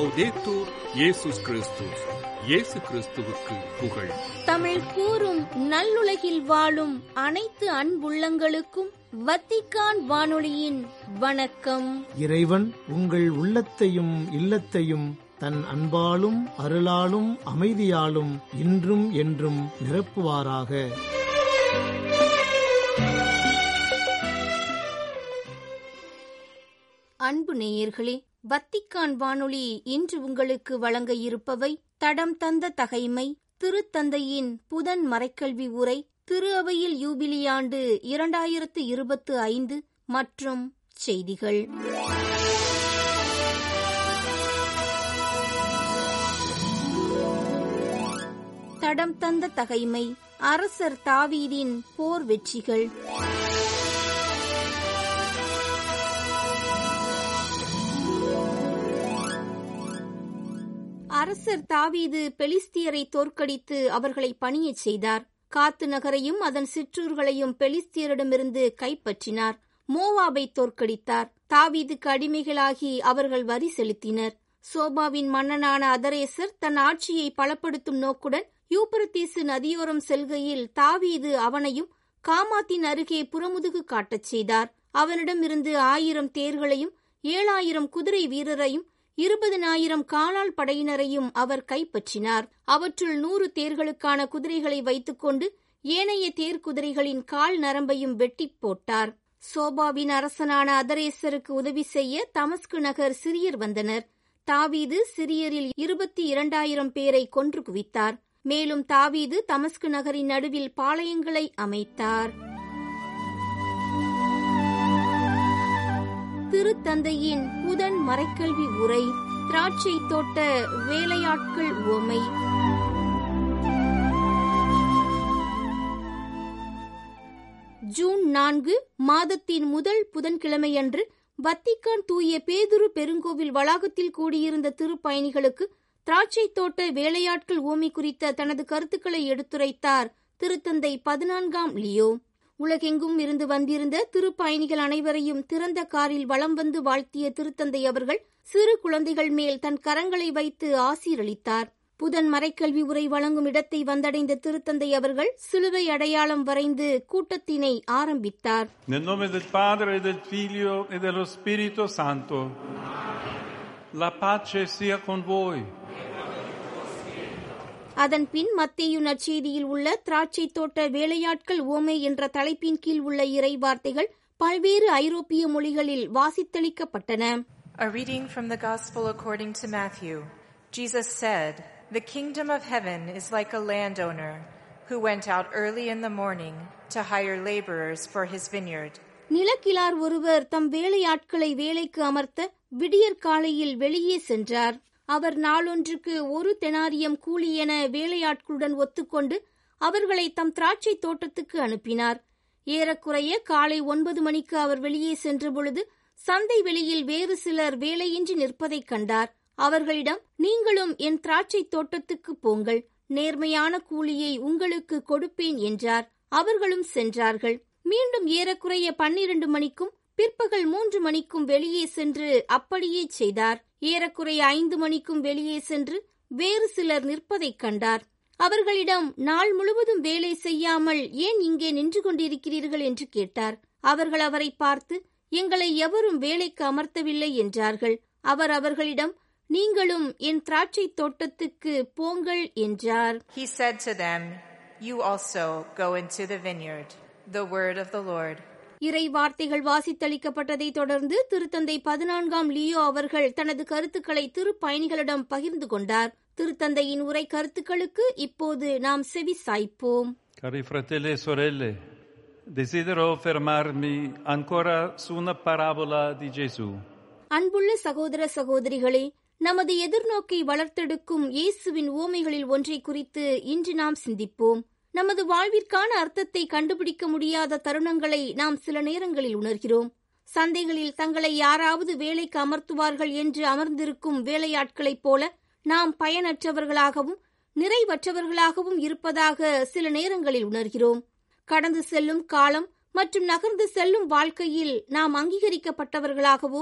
லவ்தேத்தூர் இயேசுஸ் கிறிஸ்துஸ் இயேசு கிறிஸ்துவுக்கு புகழ் தமிழ் கூறும் நல்லுலகில் வாழும் அனைத்து அன்புள்ளங்களுக்கும் வத்திக்கான் வானொலியின் வணக்கம் இறைவன் உங்கள் உள்ளத்தையும் இல்லத்தையும் தன் அன்பாலும் அருளாலும் அமைதியாலும் இன்றும் என்றும் நிரப்புவாராக அன்பு நேயர்களே வத்திக்கான் வானொலி இன்று உங்களுக்கு வழங்க இருப்பவை தடம் தந்த தகைமை திருத்தந்தையின் புதன் மறைக்கல்வி உரை திரு அவையில் யூபிலியாண்டு இரண்டாயிரத்து இருபத்து ஐந்து மற்றும் செய்திகள் தடம் தந்த தகைமை அரசர் தாவீதின் போர் வெற்றிகள் அரசர் தாவீது பெலிஸ்தியரை தோற்கடித்து அவர்களை பணியச் செய்தார் காத்து நகரையும் அதன் சிற்றூர்களையும் பெலிஸ்தியரிடமிருந்து கைப்பற்றினார் மோவாபை தோற்கடித்தார் தாவீதுக்கு அடிமைகளாகி அவர்கள் வரி செலுத்தினர் சோபாவின் மன்னனான அதரேசர் தன் ஆட்சியை பலப்படுத்தும் நோக்குடன் யூபரத்தீசு நதியோரம் செல்கையில் தாவீது அவனையும் காமாத்தின் அருகே புறமுதுகு காட்டச் செய்தார் அவனிடமிருந்து ஆயிரம் தேர்களையும் ஏழாயிரம் குதிரை வீரரையும் இருபதனாயிரம் காலாள் படையினரையும் அவர் கைப்பற்றினார் அவற்றுள் நூறு தேர்களுக்கான குதிரைகளை வைத்துக்கொண்டு ஏனைய தேர் குதிரைகளின் கால் நரம்பையும் வெட்டிப் போட்டார் சோபாவின் அரசனான அதரேசருக்கு உதவி செய்ய தமஸ்கு நகர் சிரியர் வந்தனர் தாவீது சிரியரில் இருபத்தி இரண்டாயிரம் பேரை கொன்று குவித்தார் மேலும் தாவீது தமஸ்கு நகரின் நடுவில் பாளையங்களை அமைத்தார் திருத்தந்தையின் புதன் மறைக்கல்வி உரை திராட்சை தோட்ட வேலையாட்கள் உவமை ஜூன் நான்கு மாதத்தின் முதல் புதன்கிழமையன்று வத்திக்கான் தூய பேதுரு பெருங்கோவில் வளாகத்தில் கூடியிருந்த திருப்பயணிகளுக்கு திராட்சை தோட்ட வேலையாட்கள் ஓமி குறித்த தனது கருத்துக்களை எடுத்துரைத்தார் திருத்தந்தை பதினான்காம் லியோ உலகெங்கும் இருந்து வந்திருந்த திருப்பயணிகள் அனைவரையும் திறந்த காரில் வலம் வந்து வாழ்த்திய திருத்தந்தை அவர்கள் சிறு குழந்தைகள் மேல் தன் கரங்களை வைத்து ஆசீரளித்தார் புதன் மறைக்கல்வி உரை வழங்கும் இடத்தை வந்தடைந்த திருத்தந்தை அவர்கள் சிலுவை அடையாளம் வரைந்து கூட்டத்தினை ஆரம்பித்தார் Nel nome del Padre, e del Figlio e dello Spirito Santo. La pace sia con voi. அதன் பின் மத்தேயு நற்செய்தியில் உள்ள திராட்சை தோட்ட வேலையாட்கள் ஓமை என்ற தலைப்பின் கீழ் உள்ள இறை வார்த்தைகள் பல்வேறு ஐரோப்பிய மொழிகளில் வாசித்தளிக்கப்பட்டன A reading from the Gospel according to Matthew. Jesus said, The kingdom of heaven is like a landowner who went out early in the morning to hire laborers for his vineyard. நிலக்கிழார் ஒருவர் தம் வேலையாட்களை வேலைக்கு அமர்த்த விடியற் காலையில் வெளியே சென்றார் அவர் நாளொன்றுக்கு ஒரு தெனாரியம் கூலி என வேலையாட்களுடன் ஒத்துக்கொண்டு அவர்களை தம் திராட்சை தோட்டத்துக்கு அனுப்பினார் ஏறக்குறைய காலை ஒன்பது மணிக்கு அவர் வெளியே சென்றபொழுது சந்தை வெளியில் வேறு சிலர் வேலையின்றி நிற்பதைக் கண்டார் அவர்களிடம் நீங்களும் என் திராட்சை தோட்டத்துக்கு போங்கள் நேர்மையான கூலியை உங்களுக்கு கொடுப்பேன் என்றார் அவர்களும் சென்றார்கள் மீண்டும் ஏறக்குறைய பன்னிரண்டு மணிக்கும் பிற்பகல் மூன்று மணிக்கும் வெளியே சென்று அப்படியே செய்தார் ஏறக்குறைய ஐந்து மணிக்கும் வெளியே சென்று வேறு சிலர் நிற்பதைக் கண்டார் அவர்களிடம் நாள் முழுவதும் வேலை செய்யாமல் ஏன் இங்கே நின்று கொண்டிருக்கிறீர்கள் என்று கேட்டார் அவர்கள் அவரை பார்த்து எங்களை எவரும் வேலைக்கு அமர்த்தவில்லை என்றார்கள் அவர் அவர்களிடம் நீங்களும் என் திராட்சை தோட்டத்துக்கு போங்கள் என்றார் He said to them, You also go into the vineyard. The word of the Lord. இறை வார்த்தைகள் வாசித்தளிக்கப்பட்டதை தொடர்ந்து திருத்தந்தை பதினான்காம் லியோ அவர்கள் தனது கருத்துக்களை திருப்பயணிகளிடம் பகிர்ந்து கொண்டார் திருத்தந்தையின் உரை கருத்துக்களுக்கு இப்போது நாம் செவி சாய்ப்போம் Cari fratelli e sorelle, desidero fermarmi ancora su una parabola di Gesù. அன்புள்ள சகோதர சகோதரிகளே நமது எதிர்நோக்கை வளர்த்தெடுக்கும் இயேசுவின் ஓமைகளில் ஒன்றை குறித்து இன்று நாம் சிந்திப்போம் நமது வாழ்விற்கான அர்த்தத்தை கண்டுபிடிக்க முடியாத தருணங்களை நாம் சில நேரங்களில் உணர்கிறோம் சந்தைகளில் தங்களை யாராவது வேலைக்கு அமர்த்துவார்கள் என்று அமர்ந்திருக்கும் வேலையாட்களைப் போல நாம் பயனற்றவர்களாகவும் நிறைவற்றவர்களாகவும் இருப்பதாக சில நேரங்களில் உணர்கிறோம் கடந்து செல்லும் காலம் மற்றும் நகர்ந்து செல்லும் வாழ்க்கையில் நாம் அங்கீகரிக்கப்பட்டவர்களாகவோ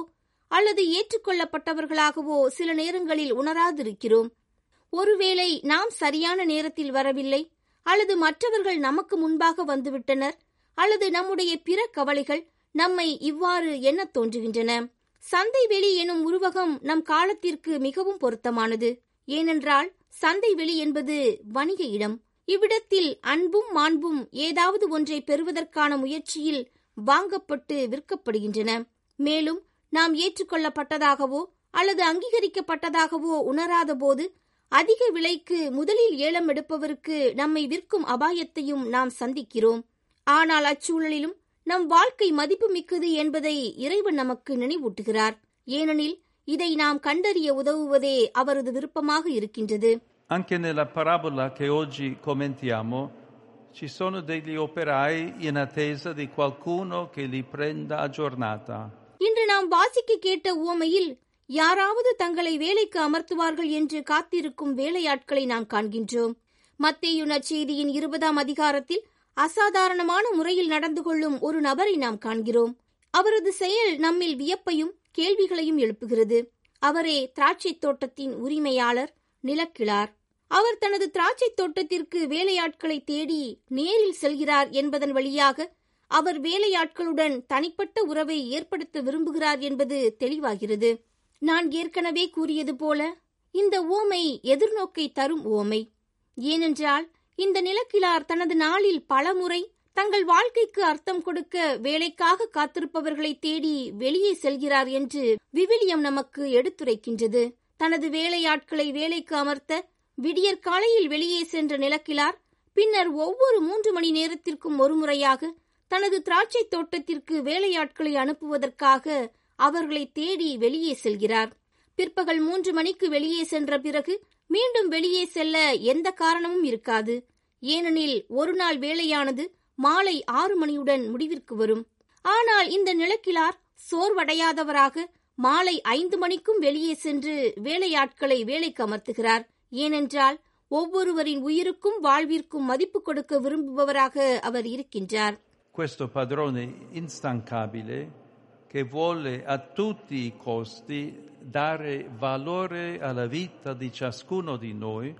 அல்லது ஏற்றுக்கொள்ளப்பட்டவர்களாகவோ சில நேரங்களில் உணராதிருக்கிறோம் ஒருவேளை நாம் சரியான நேரத்தில் வரவில்லை அல்லது மற்றவர்கள் நமக்கு முன்பாக வந்துவிட்டனர் அல்லது நம்முடைய பிற கவலைகள் நம்மை இவ்வாறு எண்ணத் தோன்றுகின்றன சந்தை வெளி எனும் உருவகம் நம் காலத்திற்கு மிகவும் பொருத்தமானது ஏனென்றால் சந்தை வெளி என்பது வணிக இடம் இவ்விடத்தில் அன்பும் மாண்பும் ஏதாவது ஒன்றை பெறுவதற்கான முயற்சியில் வாங்கப்பட்டு விற்கப்படுகின்றன மேலும் நாம் ஏற்றுக்கொள்ளப்பட்டதாகவோ அல்லது அங்கீகரிக்கப்பட்டதாகவோ உணராத போது அதிக விலைக்கு முதலில் ஏலம் எடுப்பவருக்கு நம்மை விற்கும் அபாயத்தையும் நாம் சந்திக்கிறோம் ஆனால் அச்சூழலிலும் நம் வாழ்க்கை மதிப்புமிக்கது என்பதை இறைவன் நமக்கு நினைவூட்டுகிறார் ஏனெனில் இதை நாம் கண்டறிய உதவுவதே அவரது விருப்பமாக இருக்கின்றது Anche nella parabola che oggi commentiamo ci sono degli operai in attesa di qualcuno che li prenda a giornata. இன்று நாம் வாசிக்க கேட்ட உவமையில் யாராவது தங்களை வேலைக்கு அமர்த்துவார்கள் என்று காத்திருக்கும் வேலையாட்களை நாம் காண்கின்றோம் மத்தேயு நற்செய்தியின் இருபதாம் அதிகாரத்தில் அசாதாரணமான முறையில் நடந்து கொள்ளும் ஒரு நபரை நாம் காண்கிறோம் அவரது செயல் நம்மில் வியப்பையும் கேள்விகளையும் எழுப்புகிறது அவரே திராட்சைத் தோட்டத்தின் உரிமையாளர் நிலக்கிழார் அவர் தனது திராட்சைத் தோட்டத்திற்கு வேலையாட்களை தேடி நேரில் செல்கிறார் என்பதன் வழியாக அவர் வேலையாட்களுடன் தனிப்பட்ட உறவை ஏற்படுத்த விரும்புகிறார் என்பது தெளிவாகிறது நான் ஏற்கனவே கூறியது போல இந்த ஓமை எதிர்நோக்கை தரும் ஓமை ஏனென்றால் இந்த நிலக்கிழார் தனது நாளில் பலமுறை தங்கள் வாழ்க்கைக்கு அர்த்தம் கொடுக்க வேலைக்காக காத்திருப்பவர்களை தேடி வெளியே செல்கிறார் என்று விவிலியம் நமக்கு எடுத்துரைக்கின்றது தனது வேலையாட்களை வேலைக்கு அமர்த்த விடியற் காலையில் வெளியே சென்ற நிலக்கிழார் பின்னர் ஒவ்வொரு மூன்று மணி நேரத்திற்கும் ஒருமுறையாக தனது திராட்சை தோட்டத்திற்கு வேலையாட்களை அனுப்புவதற்காக அவர்களை தேடி வெளியே செல்கிறார் பிற்பகல் மூன்று மணிக்கு வெளியே சென்ற பிறகு மீண்டும் வெளியே செல்ல எந்த காரணமும் இருக்காது ஏனெனில் ஒரு நாள் வேலையானது மாலை ஆறு மணியுடன் முடிவிற்கு வரும் ஆனால் இந்த நிலக்கிழார் சோர்வடையாதவராக மாலை ஐந்து மணிக்கும் வெளியே சென்று வேலையாட்களை வேலைக்கு அமர்த்துகிறார் ஏனென்றால் ஒவ்வொருவரின் உயிருக்கும் வாழ்விற்கும் மதிப்பு கொடுக்க விரும்புபவராக அவர் இருக்கின்றார் Questo padrone instancabile che vuole a tutti i costi dare valore alla vita di ciascuno di noi,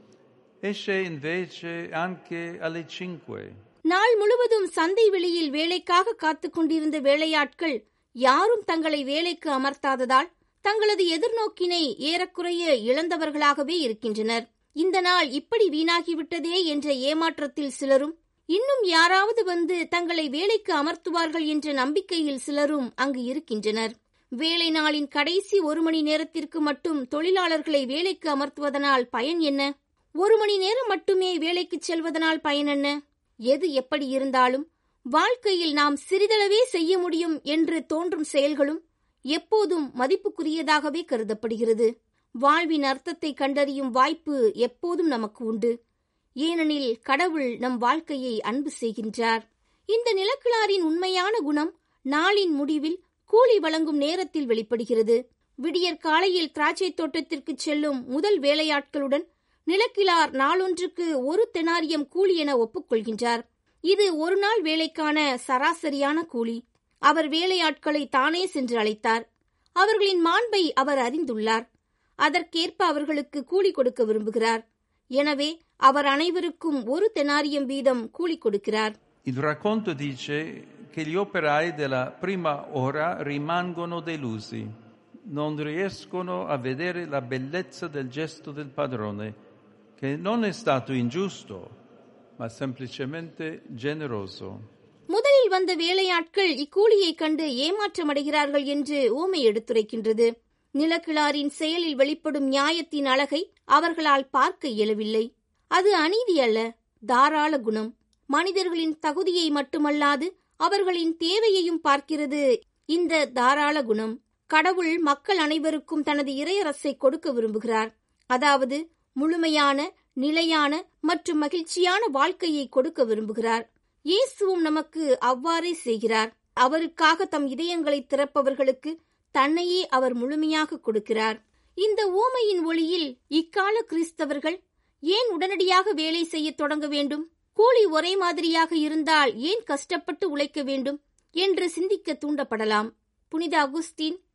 esce invece anche alle cinque. நாள் முழுவதும் சந்தை வெளியில் வேலைக்காக காத்துக் கொண்டிருந்த வேலையாட்கள் யாரும் தங்களை வேலைக்கு அமர்த்தாததால் தங்களது எதிர்நோக்கினை ஏறக்குறைய இழந்தவர்களாகவே இருக்கின்றனர் இந்த நாள் இப்படி வீணாகிவிட்டதே என்ற ஏமாற்றத்தில் சிலரும் இன்னும் யாராவது வந்து தங்களை வேலைக்கு அமர்த்துவார்கள் என்ற நம்பிக்கையில் சிலரும் அங்கு இருக்கின்றனர் வேலை நாளின் கடைசி ஒரு மணி நேரத்திற்கு மட்டும் தொழிலாளர்களை வேலைக்கு அமர்த்துவதனால் பயன் என்ன ஒரு மணி நேரம் மட்டுமே வேலைக்கு செல்வதனால் பயன் என்ன எது எப்படி இருந்தாலும் வாழ்க்கையில் நாம் சிறிதளவே செய்ய முடியும் என்று தோன்றும் செயல்களும் எப்போதும் மதிப்புக்குரியதாகவே கருதப்படுகிறது வாழ்வின் அர்த்தத்தை கண்டறியும் வாய்ப்பு எப்போதும் நமக்கு உண்டு ஏனெனில் கடவுள் நம் வாழ்க்கையை அன்பு செய்கின்றார் இந்த நிலக்கிழாரின் உண்மையான குணம் நாளின் முடிவில் கூலி வழங்கும் நேரத்தில் வெளிப்படுகிறது விடியற் காலையில் திராட்சை தோட்டத்திற்கு செல்லும் முதல் வேலையாட்களுடன் நிலக்கிழார் நாளொன்றுக்கு ஒரு தெனாரியம் கூலி என ஒப்புக்கொள்கின்றார் இது ஒரு நாள் வேலைக்கான சராசரியான கூலி அவர் வேலையாட்களை தானே சென்று அழைத்தார் அவர்களின் மாண்பை அவர் அறிந்துள்ளார் அதற்கேற்ப அவர்களுக்கு கூலி கொடுக்க விரும்புகிறார் எனவே அவர் அனைவருக்கும் ஒரு தெனாரியம் வீதம் கூலி கொடுக்கிறார் Il racconto dice che gli operai della prima ora rimangono delusi, non riescono a vedere la bellezza del gesto del padrone, che non è stato ingiusto, ma semplicemente generoso. முதலில் வந்த வேலையாட்கள் இக்கூலியை கண்டு ஏமாற்றமடைகிறார்கள் என்று ஊமை எடுத்துரைக்கின்றது நிலக்கிழாரின் செயலில் வெளிப்படும் நியாயத்தின் அழகை அவர்களால் பார்க்க இயலவில்லை அது அநீதி அல்ல தாராள குணம் மனிதர்களின் தகுதியை மட்டுமல்லாது அவர்களின் தேவையையும் பார்க்கிறது இந்த தாராள குணம் கடவுள் மக்கள் அனைவருக்கும் தனது இறையரசை கொடுக்க விரும்புகிறார் அதாவது முழுமையான நிலையான மற்றும் மகிழ்ச்சியான வாழ்க்கையை கொடுக்க விரும்புகிறார் இயேசுவும் நமக்கு அவ்வாறே செய்கிறார் அவருக்காக தம் இதயங்களை திறப்பவர்களுக்கு தன்னையே அவர் முழுமையாக கொடுக்கிறார் இந்த ஊமையின் ஒளியில் இக்கால கிறிஸ்தவர்கள் ஏன் உடனடியாக வேலை செய்ய தொடங்க வேண்டும் கூலி ஒரே மாதிரியாக இருந்தால் ஏன் கஷ்டப்பட்டு உழைக்க வேண்டும் என்று சிந்திக்க தூண்டப்படலாம் புனித அகுஸ்தீன்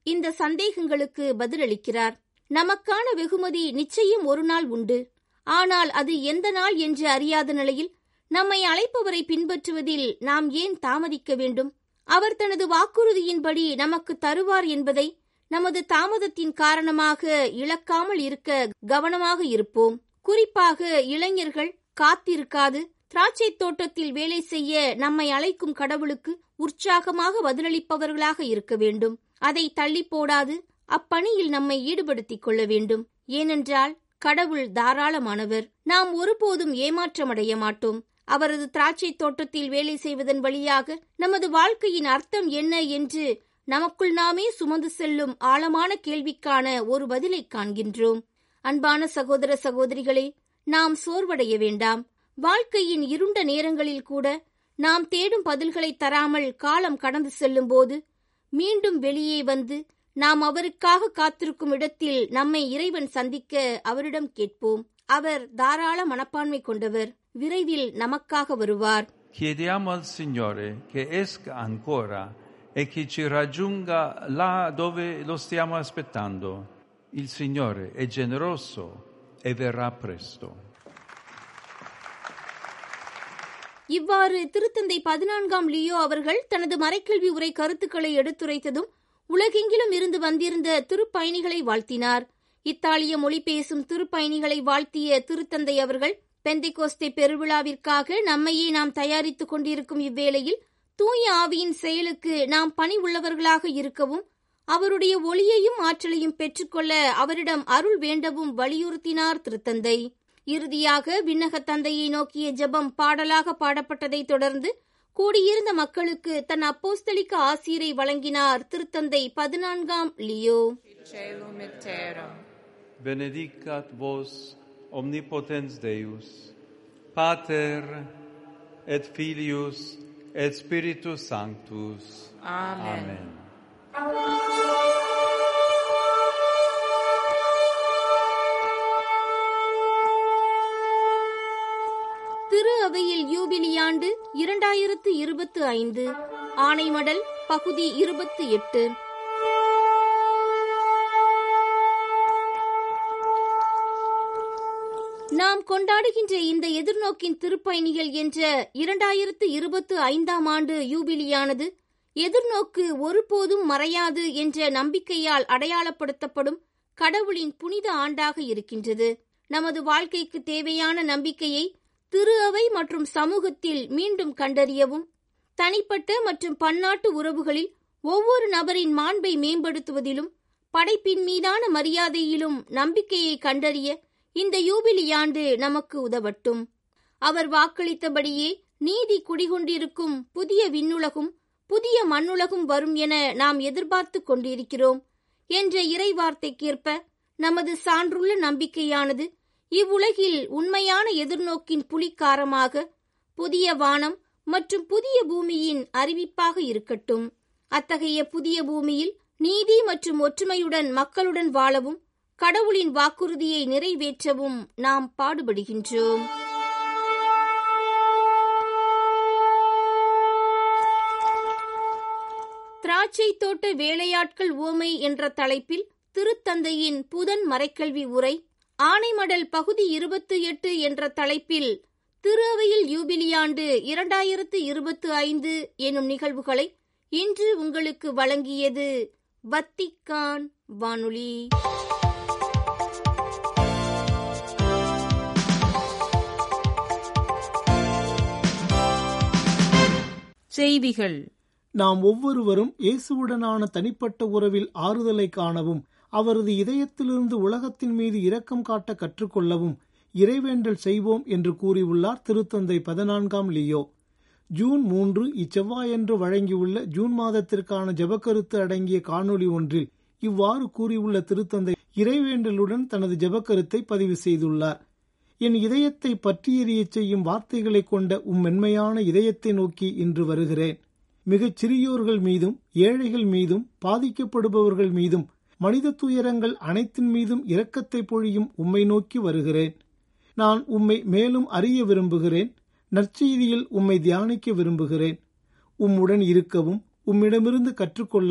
இந்த சந்தேகங்களுக்கு பதிலளிக்கிறார் நமக்கான வெகுமதி நிச்சயம் ஒரு நாள் உண்டு ஆனால் அது எந்த நாள் என்று அறியாத நிலையில் நம்மை அழைப்பவரை பின்பற்றுவதில் நாம் ஏன் தாமதிக்க வேண்டும் அவர் தனது வாக்குறுதியின்படி நமக்கு தருவார் என்பதை நமது தாமதத்தின் காரணமாக இழக்காமல் இருக்க கவனமாக இருப்போம் குறிப்பாக இளைஞர்கள் காத்திருக்காது திராட்சை தோட்டத்தில் வேலை செய்ய நம்மை அழைக்கும் கடவுளுக்கு உற்சாகமாக பதிலளிப்பவர்களாக இருக்க வேண்டும் அதை தள்ளி போடாது அப்பணியில் நம்மை ஈடுபடுத்திக் கொள்ள வேண்டும் ஏனென்றால் கடவுள் தாராளமானவர் நாம் ஒருபோதும் ஏமாற்றமடைய மாட்டோம் அவரது திராட்சை தோட்டத்தில் வேலை செய்வதன் வழியாக நமது வாழ்க்கையின் அர்த்தம் என்ன என்று நமக்குள் நாமே சுமந்து செல்லும் ஆழமான கேள்விக்கான ஒரு பதிலை காண்கின்றோம் அன்பான சகோதர சகோதரிகளே நாம் சோர்வடைய வேண்டாம் வாழ்க்கையின் இருண்ட நேரங்களில் கூட நாம் தேடும் பதில்களை தராமல் காலம் கடந்து செல்லும் போது மீண்டும் வெளியே வந்து நாம் அவருக்காக காத்திருக்கும் இடத்தில் நம்மை இறைவன் சந்திக்க அவரிடம் கேட்போம் அவர் தாராள மனப்பான்மை கொண்டவர் விரைவில் நமக்காக வருவார் Chiediamo al Signore che esca ancora e che ci raggiunga là dove lo stiamo aspettando. Il Signore è generoso e verrà presto. இவ்வாறு திருத்தந்தை பதினான்காம் லியோ அவர்கள் தனது மறைக்கல்வி உரை கருத்துக்களை எடுத்துரைத்ததும் உலகெங்கிலும் இருந்து வந்திருந்த திருப்பயணிகளை வாழ்த்தினார் இத்தாலிய மொழி பேசும் திருப்பயணிகளை வாழ்த்திய திருத்தந்தை அவர்கள் பெந்தைகோஸ்தே பெருவிழாவிற்காக நம்மையே நாம் தயாரித்துக் கொண்டிருக்கும் இவ்வேளையில் தூய ஆவியின் செயலுக்கு நாம் பணி உள்ளவர்களாக இருக்கவும் அவருடைய ஒளியையும் ஆற்றலையும் பெற்றுக்கொள்ள அவரிடம் அருள் வேண்டவும் வலியுறுத்தினார் திருத்தந்தை இறுதியாக விண்ணக தந்தையை நோக்கிய ஜெபம் பாடலாக பாடப்பட்டதைத் தொடர்ந்து கூடியிருந்த மக்களுக்கு தன் அப்போஸ்தலிக்க ஆசீரை வழங்கினார் திருத்தந்தை பதினான்காம் Leo Celum et terram. Benedicat vos omnipotens Deus, Pater et Filius et Spiritus Sanctus. Amen. Amen. திரு அவையில் யூபிலியாண்டு இரண்டாயிரத்து இருபத்து ஐந்து ஆணைமடல் பகுதி இருபத்து எட்டு நாம் கொண்டாடுகின்ற இந்த எதிர்நோக்கின் திருப்பயணிகள் என்ற இரண்டாயிரத்து இருபத்து ஐந்தாம் ஆண்டு யூபிலியானது எதிர்நோக்கு ஒருபோதும் மறையாது என்ற நம்பிக்கையால் அடையாளப்படுத்தப்படும் கடவுளின் புனித ஆண்டாக இருக்கின்றது நமது வாழ்க்கைக்கு தேவையான நம்பிக்கையை திரு அவை மற்றும் சமூகத்தில் மீண்டும் கண்டறியவும் தனிப்பட்ட மற்றும் பன்னாட்டு உறவுகளில் ஒவ்வொரு நபரின் மாண்பை மேம்படுத்துவதிலும் படைப்பின் மீதான மரியாதையிலும் நம்பிக்கையை கண்டறிய இந்த யூபிலியாண்டு நமக்கு உதவட்டும் அவர் வாக்களித்தபடியே நீதி குடிகொண்டிருக்கும் புதிய விண்ணுலகும் புதிய மண்ணுலகும் வரும் என நாம் எதிர்பார்த்து கொண்டிருக்கிறோம் என்ற இறைவார்த்தைக்கேற்ப நமது சான்றுள்ள நம்பிக்கையானது இவ்வுலகில் உண்மையான எதிர்நோக்கின் புலிக்காரமாக புதிய வானம் மற்றும் புதிய பூமியின் அறிவிப்பாக இருக்கட்டும் அத்தகைய புதிய பூமியில் நீதி மற்றும் ஒற்றுமையுடன் மக்களுடன் வாழவும் கடவுளின் வாக்குறுதியை நிறைவேற்றவும் நாம் பாடுபடுகின்றோம் திராட்சை தோட்ட வேலையாட்கள் உவமை என்ற தலைப்பில் திருத்தந்தையின் புதன் மறைக்கல்வி உரை ஆனைமடல் பகுதி இருபத்தி எட்டு என்ற தலைப்பில் திரு அவையில் யூபிலியாண்டு இரண்டாயிரத்து இருபத்து ஐந்து எனும் நிகழ்வுகளை இன்று உங்களுக்கு வழங்கியது வத்திக்கான் வானொலி செய்திகள் நாம் ஒவ்வொருவரும் இயேசுவுடனான தனிப்பட்ட உறவில் ஆறுதலை காணவும் அவரது இதயத்திலிருந்து உலகத்தின் மீது இரக்கம் காட்ட கற்றுக்கொள்ளவும் இறைவேண்டல் செய்வோம் என்று கூறியுள்ளார் திருத்தந்தை பதினான்காம் லியோ ஜூன் மூன்று இச்செவ்வாயன்று வழங்கியுள்ள ஜூன் மாதத்திற்கான ஜெபக்கருத்து அடங்கிய காணொளி ஒன்றில் இவ்வாறு கூறியுள்ள திருத்தந்தை இறைவேண்டலுடன் தனது ஜெபக்கருத்தை பதிவு செய்துள்ளார் என் இதயத்தை பற்றி எறியச் செய்யும் வார்த்தைகளைக் கொண்ட உம் மென்மையான இதயத்தை நோக்கி இன்று வருகிறேன் மிகச் சிறியோர்கள் மீதும் ஏழைகள் மீதும் பாதிக்கப்படுபவர்கள் மீதும் மனித துயரங்கள் அனைத்தின் மீதும் இரக்கத்தை பொழியும் உம்மை நோக்கி வருகிறேன் நான் உம்மை மேலும் அறிய விரும்புகிறேன் நற்செய்தியில் உம்மை தியானிக்க விரும்புகிறேன் உம்முடன் இருக்கவும் உம்மிடமிருந்து கற்றுக்கொள்ளவும்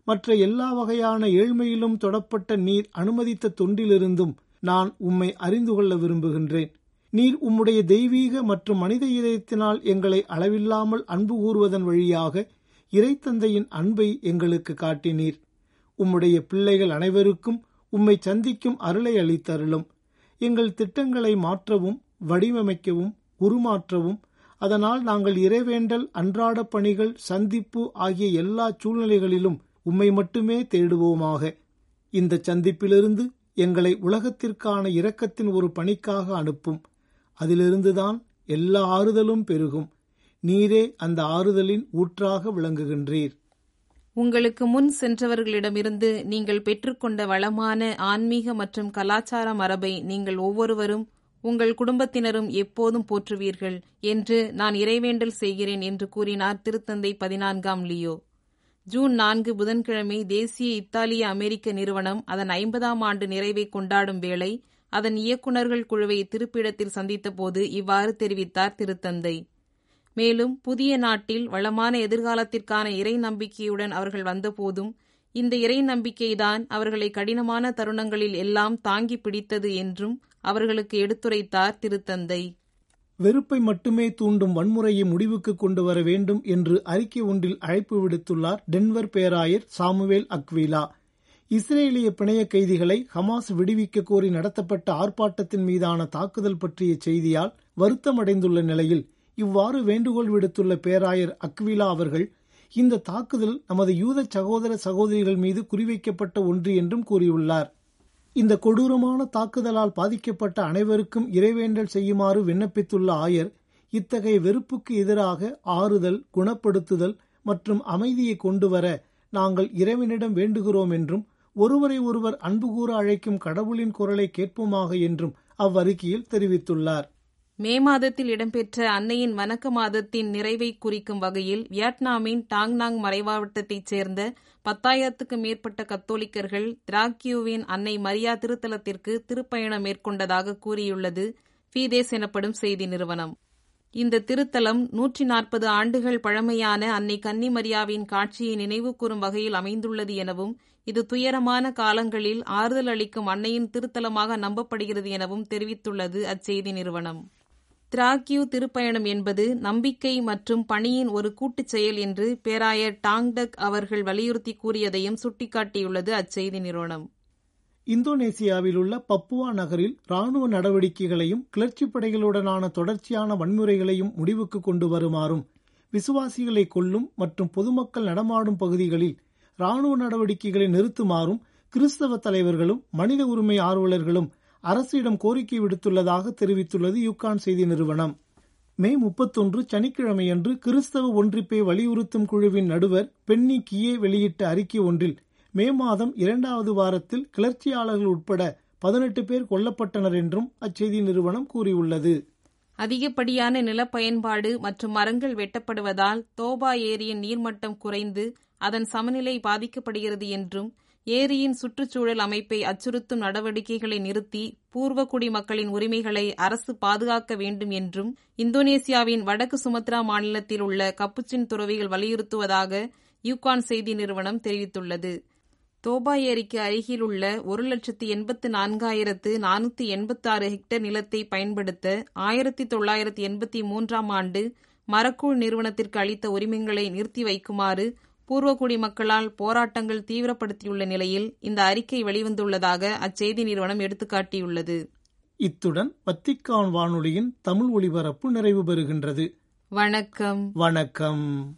மற்ற எல்லா வகையான ஏழ்மையிலும் தொடப்பட்ட நீர் அனுமதித்த தொண்டிலிருந்தும் நான் உம்மை அறிந்து கொள்ள விரும்புகின்றேன் நீர் உம்முடைய தெய்வீக மற்றும் மனித இதயத்தினால் எங்களை அளவில்லாமல் அன்பு கூறுவதன் வழியாக இறைத்தந்தையின் அன்பை எங்களுக்கு காட்டினீர் உம்முடைய பிள்ளைகள் அனைவருக்கும் உம்மை சந்திக்கும் அருளை அளித்தருளும் எங்கள் திட்டங்களை மாற்றவும் வடிவமைக்கவும் உருமாற்றவும் அதனால் நாங்கள் இறைவேண்டல் அன்றாட பணிகள் சந்திப்பு ஆகிய எல்லா சூழ்நிலைகளிலும் உம்மை மட்டுமே தேடுவோமாக இந்த சந்திப்பிலிருந்து எங்களை உலகத்திற்கான இரக்கத்தின் ஒரு பணிக்காக அனுப்பும் அதிலிருந்துதான் எல்லா ஆறுதலும் பெருகும் நீரே அந்த ஆறுதலின் ஊற்றாக விளங்குகின்றீர் உங்களுக்கு முன் சென்றவர்களிடமிருந்து நீங்கள் பெற்றுக்கொண்ட வளமான ஆன்மீக மற்றும் கலாச்சார மரபை நீங்கள் ஒவ்வொருவரும் உங்கள் குடும்பத்தினரும் எப்போதும் போற்றுவீர்கள் என்று நான் இறைவேண்டல் செய்கிறேன் என்று கூறினார் திருத்தந்தை பதினான்காம் லியோ ஜூன் நான்கு புதன்கிழமை தேசிய இத்தாலிய அமெரிக்க நிறுவனம் அதன் ஐம்பதாம் ஆண்டு நிறைவை கொண்டாடும் வேளை அதன் இயக்குநர்கள் குழுவை திருப்பிடத்தில் சந்தித்தபோது இவ்வாறு தெரிவித்தார் திருத்தந்தை மேலும் புதிய நாட்டில் வளமான எதிர்காலத்திற்கான இறை நம்பிக்கையுடன் அவர்கள் வந்தபோதும் இந்த இறை நம்பிக்கைதான் அவர்களை கடினமான தருணங்களில் எல்லாம் தாங்கி பிடித்தது என்றும் அவர்களுக்கு எடுத்துரைத்தார் திருத்தந்தை வெறுப்பை மட்டுமே தூண்டும் வன்முறையை முடிவுக்கு கொண்டு வர வேண்டும் என்று அறிக்கை ஒன்றில் அழைப்பு விடுத்துள்ளார் டென்வர் பேராயர் சாமுவேல் அக்விலா இஸ்ரேலிய பிணைய கைதிகளை ஹமாஸ் விடுவிக்க கோரி நடத்தப்பட்ட ஆர்ப்பாட்டத்தின் மீதான தாக்குதல் பற்றிய செய்தியால் வருத்தமடைந்துள்ள நிலையில் இவ்வாறு வேண்டுகோள் விடுத்துள்ள பேராயர் அக்விலா அவர்கள் இந்த தாக்குதல் நமது யூத சகோதர சகோதரிகள் மீது குறிவைக்கப்பட்ட ஒன்று என்றும் கூறியுள்ளார் இந்த கொடூரமான தாக்குதலால் பாதிக்கப்பட்ட அனைவருக்கும் இறைவேண்டல் செய்யுமாறு விண்ணப்பித்துள்ள ஆயர் இத்தகைய வெறுப்புக்கு எதிராக ஆறுதல் குணப்படுத்துதல் மற்றும் அமைதியை கொண்டுவர நாங்கள் இறைவனிடம் வேண்டுகிறோம் என்றும் ஒருவரை ஒருவர் அன்பு கூற அழைக்கும் கடவுளின் குரலை கேட்போமாக என்றும் அவ்வறிக்கையில் தெரிவித்துள்ளார் மே மாதத்தில் இடம்பெற்ற அன்னையின் வணக்க மாதத்தின் நிறைவை குறிக்கும் வகையில் வியட்நாமின் டாங்நாங் மறைமாவட்டத்தைச் சேர்ந்த பத்தாயிரத்துக்கும் மேற்பட்ட கத்தோலிக்கர்கள் திராக்கியூவின் அன்னை மரியா திருத்தலத்திற்கு திருப்பயணம் மேற்கொண்டதாக கூறியுள்ளது ஃபீதேஸ் எனப்படும் செய்தி நிறுவனம் இந்த திருத்தலம் நூற்றி நாற்பது ஆண்டுகள் பழமையான அன்னை கன்னிமரியாவின் காட்சியை நினைவு கூறும் வகையில் அமைந்துள்ளது எனவும் இது துயரமான காலங்களில் ஆறுதல் அளிக்கும் அன்னையின் திருத்தலமாக நம்பப்படுகிறது எனவும் தெரிவித்துள்ளது அச்செய்தி நிறுவனம் திராக்கியூ திருப்பயணம் என்பது நம்பிக்கை மற்றும் பணியின் ஒரு கூட்டுச் செயல் என்று பேராயர் டாங்டக் அவர்கள் வலியுறுத்தி கூறியதையும் சுட்டிக்காட்டியுள்ளது அச்செய்தி நிறுவனம் இந்தோனேசியாவில் உள்ள பப்புவா நகரில் ராணுவ நடவடிக்கைகளையும் கிளர்ச்சி படைகளுடனான தொடர்ச்சியான வன்முறைகளையும் முடிவுக்கு கொண்டு வருமாறும் விசுவாசிகளை கொல்லும் மற்றும் பொதுமக்கள் நடமாடும் பகுதிகளில் ராணுவ நடவடிக்கைகளை நிறுத்துமாறும் கிறிஸ்தவ தலைவர்களும் மனித உரிமை ஆர்வலர்களும் அரசிடம் கோரிக்கை விடுத்துள்ளதாக தெரிவித்துள்ளது யூகான் செய்தி நிறுவனம் மே முப்பத்தொன்று சனிக்கிழமையன்று கிறிஸ்தவ ஒன்றிப்பை வலியுறுத்தும் குழுவின் நடுவர் பென்னி கியே வெளியிட்ட அறிக்கை ஒன்றில் மே மாதம் இரண்டாவது வாரத்தில் கிளர்ச்சியாளர்கள் உட்பட பதினெட்டு பேர் கொல்லப்பட்டனர் என்றும் அச்செய்தி நிறுவனம் கூறியுள்ளது அதிகப்படியான நிலப்பயன்பாடு மற்றும் மரங்கள் வெட்டப்படுவதால் தோபா ஏரியின் நீர்மட்டம் குறைந்து அதன் சமநிலை பாதிக்கப்படுகிறது என்றும் ஏரியின் சுற்றுச்சூழல் அமைப்பை அச்சுறுத்தும் நடவடிக்கைகளை நிறுத்தி பூர்வகுடி மக்களின் உரிமைகளை அரசு பாதுகாக்க வேண்டும் என்றும் இந்தோனேசியாவின் வடக்கு சுமத்ரா மாநிலத்தில் உள்ள கப்புச்சின் துறவிகள் வலியுறுத்துவதாக யூகான் செய்தி நிறுவனம் தெரிவித்துள்ளது தோபா ஏரிக்கு அருகில் உள்ள ஒரு லட்சத்து எண்பத்து நான்காயிரத்து நானூத்தி எண்பத்தாறு ஹெக்டேர் நிலத்தை பயன்படுத்த ஆயிரத்தி தொள்ளாயிரத்தி எண்பத்தி மூன்றாம் ஆண்டு மரக்கூழ் நிறுவனத்திற்கு அளித்த உரிமங்களை நிறுத்தி வைக்குமாறு பூர்வகுடி மக்களால் போராட்டங்கள் தீவிரப்படுத்தியுள்ள நிலையில் இந்த அறிக்கை வெளிவந்துள்ளதாக அச்செய்தி நிறுவனம் எடுத்துக்காட்டியுள்ளது இத்துடன் வத்திக்கான் வானொலியின் தமிழ் ஒலிபரப்பு நிறைவு பெறுகின்றது வணக்கம் வணக்கம்